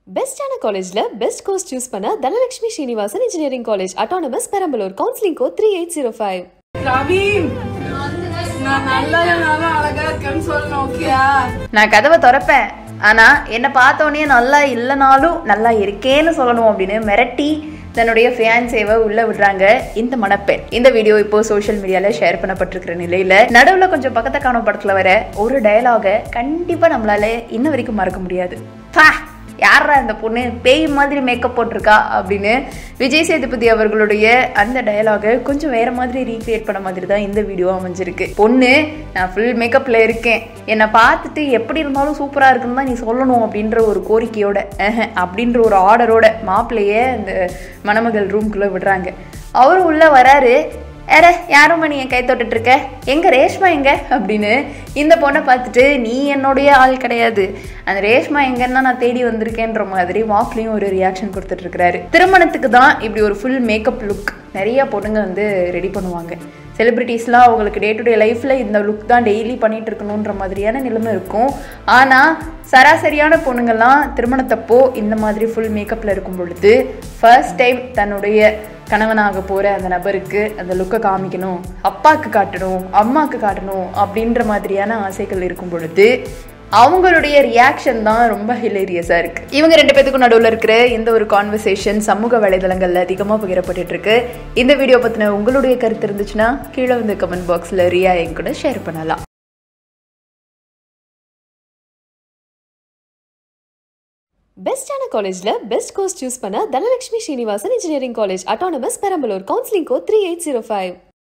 பெஸ்டான காலேஜ்ல best course choose பண்ண Dhanalakshmi Srinivasan engineering college autonomous Perambalur counselling code three eight zero five Ravi நான் நல்லா இல்லைனாலும் அழகா இருக்கேன்னு சொல்லணும் ஓகேயா நான் கதவை திறப்பேன் ஆனா என்னை பார்த்தோன்னே நல்லா இல்லைனாலும் நல்லா இருக்கேன்னு சொல்லணும் அப்படின்னு மிரட்டி தன்னுடைய ஃபியான்சேவை உள்ள விடுறாங்க இந்த மணப்பெண் இந்த வீடியோ இப்போ சோஷியல் மீடியால ஷேர் பண்ணப்பட்டிருக்கிற நிலையில நடுவுல கொஞ்சம் பக்கத்தை காணும் படத்துல வர ஒரு டயலாக கண்டிப்பா நம்மளால இன்ன வரைக்கும் மறக்க முடியாது பா யாரா இந்த பொண்ணு பேய் மாதிரி மேக்கப் போட்டிருக்கா அப்படின்னு விஜய் சேதுபதி அவர்களுடைய அந்த டயலாகை கொஞ்சம் வேற மாதிரி ரீக்ரியேட் பண்ண மாதிரி தான் இந்த வீடியோ அமைஞ்சிருக்கு பொண்ணு நான் ஃபுல் மேக்கப்ல இருக்கேன் என்னை பார்த்துட்டு எப்படி இருந்தாலும் சூப்பரா இருக்குன்னு தான் நீ சொல்லணும் அப்படின்ற ஒரு கோரிக்கையோட அஹ், அப்படின்ற ஒரு ஆர்டரோட மாப்பிள்ளைய அந்த மணமகள் ரூம்குள்ள விடுறாங்க அவரும் உள்ள வராரு ஏற யாரும் மணி என் கை தொட்டுட்டு இருக்க எங்க ரேஷ்மா எங்க அப்படின்னு இந்த பொண்ணை பார்த்துட்டு நீ என்னுடைய ஆள் கிடையாது அந்த ரேஷ்மா எங்கன்னா நான் தேடி வந்திருக்கேன்ற மாதிரி மாப்பிளையும் ஒரு ரியாக்ஷன் கொடுத்துட்டு இருக்கிறாரு திருமணத்துக்கு தான் இப்படி ஒரு ஃபுல் மேக்கப் லுக் நிறைய பொண்ணுங்க வந்து ரெடி பண்ணுவாங்க செலிபிரிட்டிஸ்லாம் அவங்களுக்கு டே டு டே லைஃப்பில் இந்த லுக் தான் டெய்லி பண்ணிட்டு இருக்கணுன்ற மாதிரியான நிலைமை இருக்கும் ஆனால் சராசரியான பொண்ணுங்கள்லாம் திருமணத்தப்போ இந்த மாதிரி ஃபுல் மேக்கப்பில் இருக்கும் பொழுது ஃபர்ஸ்ட் டைம் தன்னுடைய கணவனாக போகிற அந்த நபருக்கு அந்த லுக்கை காமிக்கணும் அப்பாவுக்கு காட்டணும் அம்மாவுக்கு காட்டணும் அப்படின்ற மாதிரியான ஆசைகள் இருக்கும் பொழுது அவங்களுடைய ரியாக்ஷன் தான் ரொம்ப ஹிலேரியஸாக இருக்கு இவங்க ரெண்டு பேத்துக்கும் நடுவில் இருக்கிற இந்த ஒரு கான்வர்சேஷன் சமூக வலைதளங்கள்ல அதிகமாக பகிரப்பட்டுட்டு இருக்கு இந்த வீடியோ பற்றின உங்களுடைய கருத்து இருந்துச்சுன்னா கீழே வந்து கமெண்ட் பாக்ஸில் ரியா என் கூட ஷேர் பண்ணலாம் பெஸ்டான காலேஜ்ல பெஸ்ட் கோர்ஸ் சூஸ் பண்ண Dhanalakshmi Srinivasan engineering college autonomous Perambalur counselling code three eight zero five